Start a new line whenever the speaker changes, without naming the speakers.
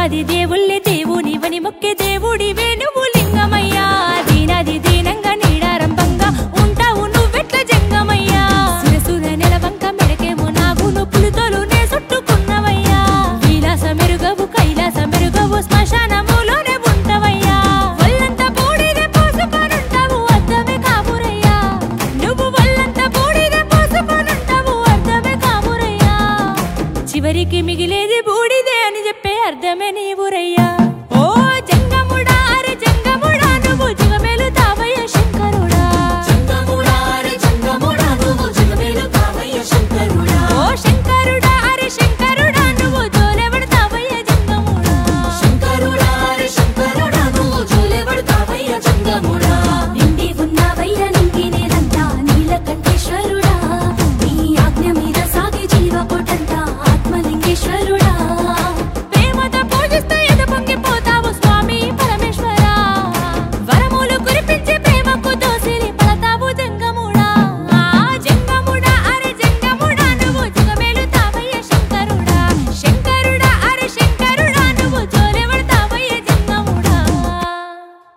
దేవాది దేవుళ్ళే దేవునివని మొక్కే దేవుడి వేణువు లింగమయ్యా దీనాది దీనంగా నీడారంభంగా ఉంటావు నువ్వెట్ల జంగమయ్యా శిరసున నెలవంక మెడకేమో నాగును పులితోలు నే చుట్టుకున్నవయ్యా విలాస మెరుగవు కైలాస మెరుగవు శ్మశానములోనే ఉంటవయ్యా ఒళ్ళంతా బూడిద పోసుకొనుంటావు అర్థమే కామురయ్యా నువ్వు ఒళ్ళంతా బూడిద పోసుకొనుంటావు అర్థమే కామురయ్యా చివరికి మిగిలేది బూడిదే అని చెప్పే అర్థమే నీవురయ్యా